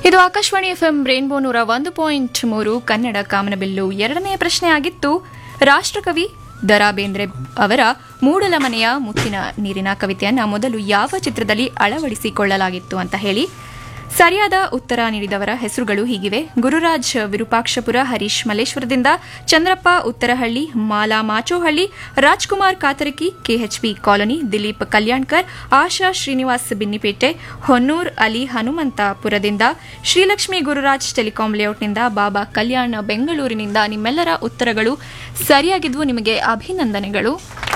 ಇದು Akashvani FM rainbow ನೂರ ಒಂದು ಪಾಯಿಂಟ್ ಮೂರು ಕನ್ನಡ ಕಾಮನಬಿಲ್ಲು ಎರಡನೇ ಪ್ರಶ್ನೆ ಆಗಿತ್ತು ರಾಷ್ಟ್ರಕವಿ ದರಾ ಬೇಂದ್ರೆ ಅವರ ಮೂಡಲಮನೆಯ ಮುತ್ತಿನ ನೀರಿನ ಕವಿತೆಯನ್ನ ಮೊದಲು ಯಾವ ಚಿತ್ರದಲ್ಲಿ ಅಳವಡಿಸಿಕೊಳ್ಳಲಾಗಿತ್ತು ಅಂತ ಹೇಳಿ ಸರಿಯಾದ ಉತ್ತರ ನೀಡಿದವರ ಹೆಸರುಗಳು ಹೀಗಿವೆ ಗುರುರಾಜ್ ವಿರೂಪಾಕ್ಷಪುರ ಹರೀಶ್ ಮಲ್ಲೇಶ್ವರದಿಂದ ಚಂದ್ರಪ್ಪ ಉತ್ತರಹಳ್ಳಿ ಮಾಲಾ ಮಾಚೋಹಳ್ಳಿ ರಾಜ್ಕುಮಾರ್ ಕಾತರಕಿ ಕೆಎಚ್ಪಿ ಕಾಲೋನಿ ದಿಲೀಪ್ ಕಲ್ಯಾಣ್ಕರ್ ಆಶಾ ಶ್ರೀನಿವಾಸ್ ಬಿನ್ನಿಪೇಟೆ ಹೊನ್ನೂರ್ ಅಲಿ ಹನುಮಂತಪುರದಿಂದ ಶ್ರೀಲಕ್ಷ್ಮಿ ಗುರುರಾಜ್ ಟೆಲಿಕಾಂ ಲೇಔಟ್ನಿಂದ ಬಾಬಾ ಕಲ್ಯಾಣ್ ಬೆಂಗಳೂರಿನಿಂದ ನಿಮ್ಮೆಲ್ಲರ ಉತ್ತರಗಳು ಸರಿಯಾಗಿದ್ವು ನಿಮಗೆ ಅಭಿನಂದನೆಗಳು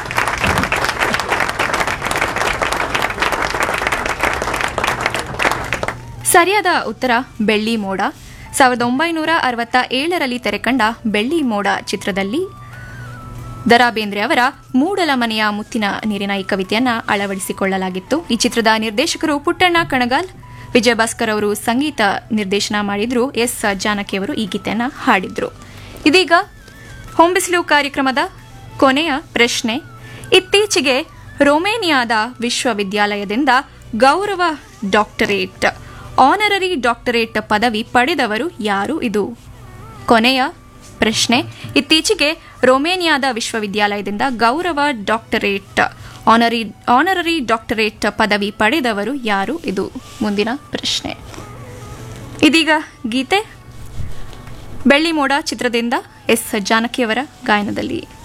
ಸರಿಯಾದ ಉತ್ತರ ಬೆಳ್ಳಿ ಮೋಡ ಸಾವಿರದ ಒಂಬೈನೂರ ಅರವತ್ತ ಏಳರಲ್ಲಿ ತೆರೆಕಂಡ ಬೆಳ್ಳಿ ಮೋಡ ಚಿತ್ರದಲ್ಲಿ ದರಾ ಬೇಂದ್ರೆ ಅವರ ಮೂಡಲ ಮನೆಯ ಮುತ್ತಿನ ನೀರಿನ ಈ ಕವಿತೆಯನ್ನ ಅಳವಡಿಸಿಕೊಳ್ಳಲಾಗಿತ್ತು ಈ ಚಿತ್ರದ ನಿರ್ದೇಶಕರು ಪುಟ್ಟಣ್ಣ ಕಣಗಾಲ್ ವಿಜಯ ಭಾಸ್ಕರ್ ಅವರು ಸಂಗೀತ ನಿರ್ದೇಶನ ಮಾಡಿದ್ರು ಎಸ್ ಜಾನಕಿ ಅವರು ಈ ಗೀತೆಯನ್ನ ಹಾಡಿದ್ರು ಇದೀಗ ಹೊಂಬಿಸಿಲು ಕಾರ್ಯಕ್ರಮದ ಕೊನೆಯ ಪ್ರಶ್ನೆ ಇತ್ತೀಚೆಗೆ ರೊಮೇನಿಯಾದ ವಿಶ್ವವಿದ್ಯಾಲಯದಿಂದ ಗೌರವ ಡಾಕ್ಟರೇಟ್ ಆನರರಿ ಡಾಕ್ಟರೇಟ್ ಪದವಿ ಪಡೆದವರು ಯಾರು ಇದು ಕೊನೆಯ ಪ್ರಶ್ನೆ ಇತ್ತೀಚೆಗೆ ರೊಮೇನಿಯಾದ ವಿಶ್ವವಿದ್ಯಾಲಯದಿಂದ ಗೌರವ ಡಾಕ್ಟರೇಟ್ ಆನರಿ ಆನರರಿ ಡಾಕ್ಟರೇಟ್ ಪದವಿ ಪಡೆದವರು ಯಾರು ಇದು ಮುಂದಿನ ಪ್ರಶ್ನೆ ಇದೀಗ ಗೀತೆ ಬೆಳ್ಳಿ ಮೋಡ ಚಿತ್ರದಿಂದ ಎಸ್ ಜಾನಕಿಯವರ ಗಾಯನದಲ್ಲಿ